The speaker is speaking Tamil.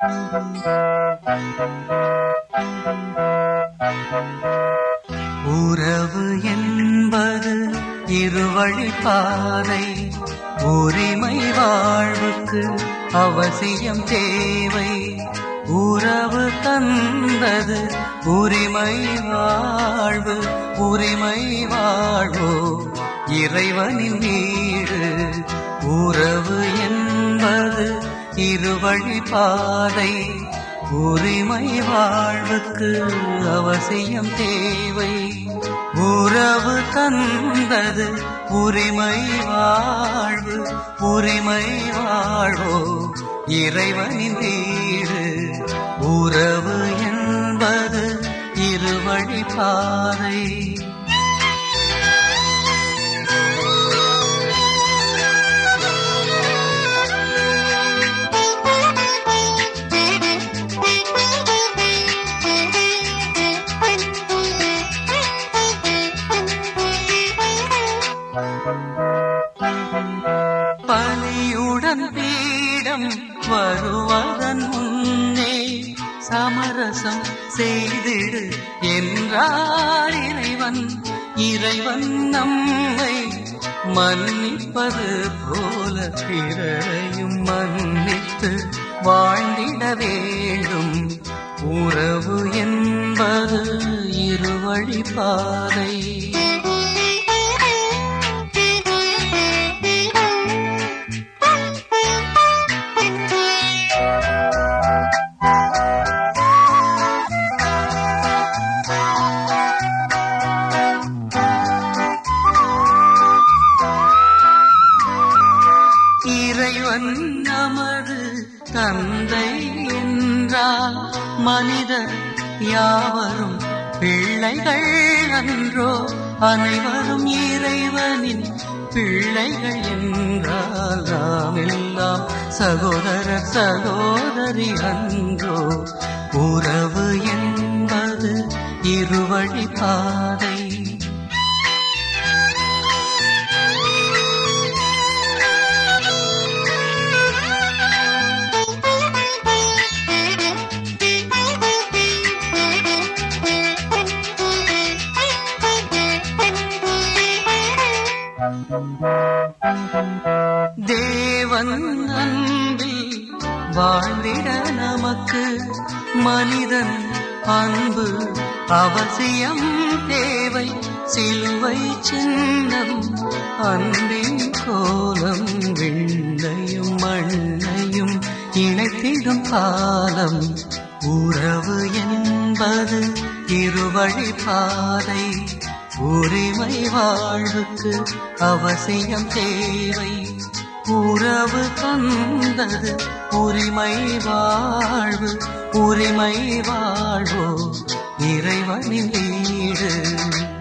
உறவு என்பது இருவழி பாதை உரிமை வாழ்வுக்கு அவசியம் தேவை உறவு தந்தது உரிமை வாழ்வு உரிமை வாழ்வோ இறைவனின் வீடு உறவு என்பது இருவழி பாதை உரிமை வாழ்வுக்கு அவசியம் தேவை உறவு தந்தது உரிமை வாழ்வு உரிமை வாழ்வோ இறைவனின் வீடு உறவு என்பது இருவழி பாதை பலியுடன் பீடம் வருவதன் முன்னே சமரசம் செய்திடு என்றார் இறைவன் இறைவன் நம்மை மன்னிப்பது போல பிறரையும் மன்னித்து வாழ்ந்திட வேண்டும் உறவு என்பது இருவழி பாதை இறைவன் நமது தந்தை என்றால் மனிதர் யாவரும் பிள்ளைகள் அன்றோ அனைவரும் இறைவனின் பிள்ளைகள் என்றால் நாம் எல்லாம் சகோதர சகோதரி அன்றோ உறவு என்பது இருவழி பாதை தேவன் அன்பில் வாழ்ந்திட நமக்கு மனிதன் அன்பு அவசியம் தேவை சிலுவை சின்னம் அன்பின் கோலம் விண்ணையும் மண்ணையும் இணைத்திடும் காலம் உறவு என்பது இருவழி பாதை உரிமை வாழ்வுக்கு அவசியம் தேவை உறவு தந்தது உரிமை வாழ்வு உரிமை வாழ்வோ இறைவனின் வீடு